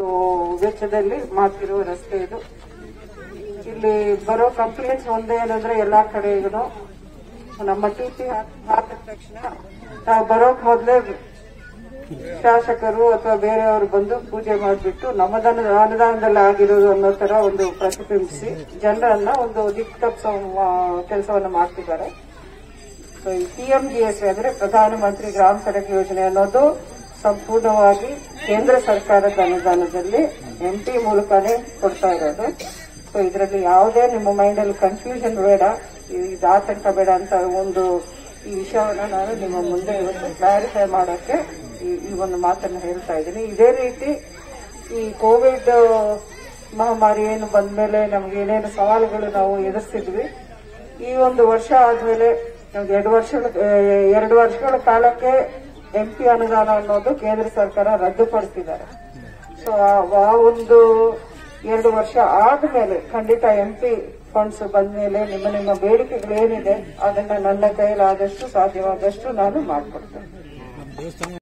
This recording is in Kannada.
ವೆಚ್ಚದಲ್ಲಿ ಮಾಡ್ತಿರುವ ರಸ್ತೆ ಇದು ಇಲ್ಲಿ ಬರೋ ಕಂಪ್ಲೇಂಟ್ಸ್ ಒಂದೇ ಏನಂದ್ರೆ ಎಲ್ಲಾ ಕಡೆಗೂ ನಮ್ಮ ಟಿಪಿ ಹಾಕಿದ ತಕ್ಷಣ ನಾವು ಬರೋಕ್ ಮೊದಲೇ ಶಾಸಕರು ಅಥವಾ ಬೇರೆಯವರು ಬಂದು ಪೂಜೆ ಮಾಡಿಬಿಟ್ಟು ನಮ್ಮದನ್ನ ಅನುದಾನದಲ್ಲಿ ಆಗಿರೋದು ಅನ್ನೋ ತರ ಒಂದು ಪ್ರತಿಬಿಂಬಿಸಿ ಜನರನ್ನ ಒಂದು ದಿಕ್ಕು ತಪ್ಪಿಸೋ ಕೆಲಸವನ್ನ ಮಾಡ್ತಿದ್ದಾರೆ ಸೊ ಈ ಪಿಎಂಜಿಎಸ್ ಅಂದ್ರೆ ಪ್ರಧಾನಮಂತ್ರಿ ಗ್ರಾಮ ಸಡಕ್ ಯೋಜನೆ ಅನ್ನೋದು ಸಂಪೂರ್ಣವಾಗಿ ಕೇಂದ್ರ ಸರ್ಕಾರದ ಅನುದಾನದಲ್ಲಿ ಎಂಪಿ ಮೂಲಕನೇ ಕೊಡ್ತಾ ಇರೋದು ಸೊ ಇದರಲ್ಲಿ ಯಾವುದೇ ನಿಮ್ಮ ಮೈಂಡ್ ಅಲ್ಲಿ ಕನ್ಫ್ಯೂಷನ್ ಬೇಡ ಇದು ಆತಂಕ ಬೇಡ ಅಂತ ಒಂದು ಈ ವಿಷಯವನ್ನ ನಾನು ನಿಮ್ಮ ಮುಂದೆ ಇವತ್ತು ಕ್ಲಾರಿಫೈ ಮಾಡೋಕೆ ಈ- ಈ ಒಂದು ಮಾತನ್ನ ಹೇಳ್ತಾ ಇದ್ದೀನಿ ಇದೇ ರೀತಿ ಈ ಕೋವಿಡ್ ಮಹಾಮಾರಿ ಏನು ಬಂದ್ಮೇಲೆ ನಮ್ಗೆ ಏನೇನು ಸವಾಲುಗಳು ನಾವು ಎದುರಿಸಿದ್ವಿ ಈ ಒಂದು ವರ್ಷ ಆದ್ಮೇಲೆ ನಮ್ಗೆ ಎರಡು ವರ್ಷಗಳ ಎರಡು ವರ್ಷಗಳ ಕಾಲಕ್ಕೆ ಎಂಪಿ ಅನುದಾನ ಅನ್ನೋದು ಕೇಂದ್ರ ಸರ್ಕಾರ ರದ್ದುಪಡಿಸಿದ್ದಾರೆ ಸೊ ಆ ಒಂದು ಎರಡು ವರ್ಷ ಆದ್ಮೇಲೆ ಖಂಡಿತ ಎಂಪಿ ಫಂಡ್ಸ್ ಬಂದ್ಮೇಲೆ ನಿಮ್ಮ ನಿಮ್ಮ ಬೇಡಿಕೆಗಳು ಏನಿದೆ ಅದನ್ನ ನನ್ನ ಕೈಲಾದಷ್ಟು ಸಾಧ್ಯವಾದಷ್ಟು ನಾನು ಮಾಡ್ಕೊಡ್ತೇನೆ